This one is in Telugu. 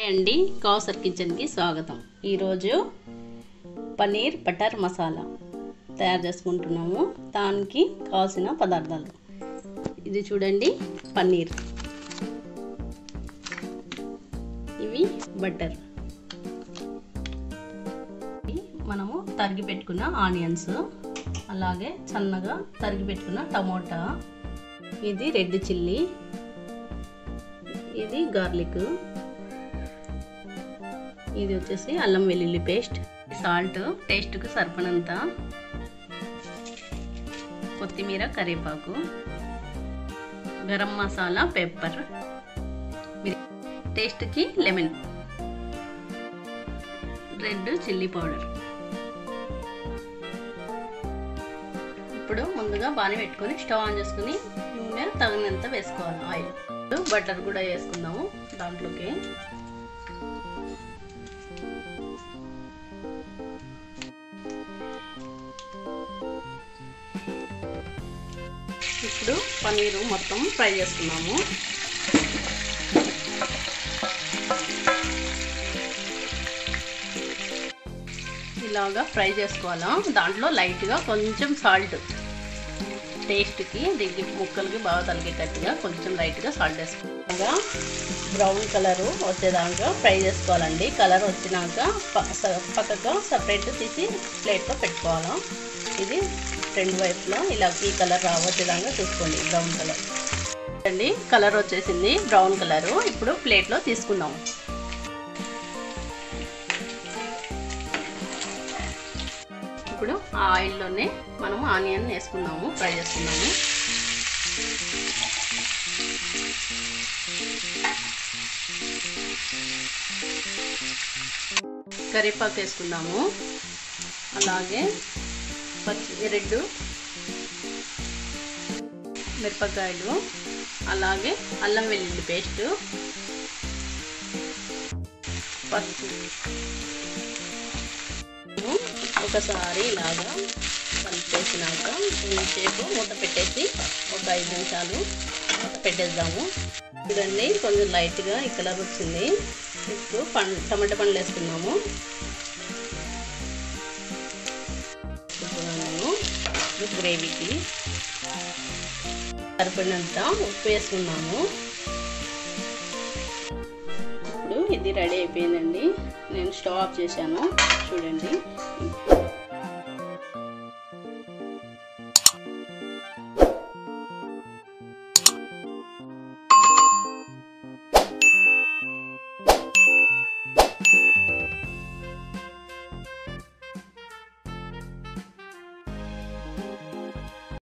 హాయ్ అండి కౌసర్ కిచెన్కి స్వాగతం ఈరోజు పన్నీర్ బటర్ మసాలా తయారు చేసుకుంటున్నాము దానికి కావాల్సిన పదార్థాలు ఇది చూడండి పన్నీర్ ఇవి బటర్ ఇవి మనము తరిగి పెట్టుకున్న ఆనియన్స్ అలాగే సన్నగా తరిగి పెట్టుకున్న టమోటా ఇది రెడ్ చిల్లీ ఇది గార్లిక్ ఇది వచ్చేసి అల్లం వెల్లుల్లి పేస్ట్ సాల్ట్ టేస్ట్కి సరిపడంత కొత్తిమీర కరివేపాకు గరం మసాలా పెప్పర్ టేస్ట్కి లెమన్ రెడ్ చిల్లీ పౌడర్ ఇప్పుడు ముందుగా బాగా పెట్టుకొని స్టవ్ ఆన్ చేసుకుని నూనె తగినంత వేసుకోవాలి ఆయిల్ బటర్ కూడా వేసుకుందాము దాంట్లోకి ఇప్పుడు పన్నీరు మొత్తం ఫ్రై చేసుకున్నాము ఇలాగా ఫ్రై చేసుకోవాలా దాంట్లో లైట్గా కొంచెం సాల్ట్ టేస్ట్కి దీనికి ముక్కలకి బాగా తలిగేటట్టుగా కొంచెం లైట్గా సాల్ట్ వేసుకోవాలా బ్రౌన్ కలర్ వచ్చేదాకా ఫ్రై చేసుకోవాలండి కలర్ వచ్చినాక పక్కకు సపరేట్ తీసి ప్లేట్లో పెట్టుకోవాలా ఇది రెండు వైపులా ఇలా ఈ కలర్ వచ్చేదాకా చూసుకోండి బ్రౌన్ కలర్ అండి కలర్ వచ్చేసింది బ్రౌన్ కలర్ ఇప్పుడు ప్లేట్లో తీసుకుందాం ఇప్పుడు ఆ ఆయిల్లోనే మనము ఆనియన్ వేసుకుందాము ఫ్రై చేసుకుందాము కరివేపాకు వేసుకుందాము అలాగే పచ్చి రెడ్ మిరపకాయలు అలాగే అల్లం వెల్లుల్లి పేస్ట్ పసుపు ఒకసారి ఇలాగా కలిపేసినాక సేపు మూత పెట్టేసి ఒక ఐదు నిమిషాలు మూత పెట్టేద్దాము చూడండి కొంచెం లైట్గా ఈ కలర్ వచ్చింది ఇప్పుడు పండు టమాటా పండ్లు వేసుకున్నాము గ్రేవీకి సరిపడినంత ఉప్పు వేసుకున్నాము ఇప్పుడు ఇది రెడీ అయిపోయిందండి నేను స్టవ్ ఆఫ్ చేశాను చూడండి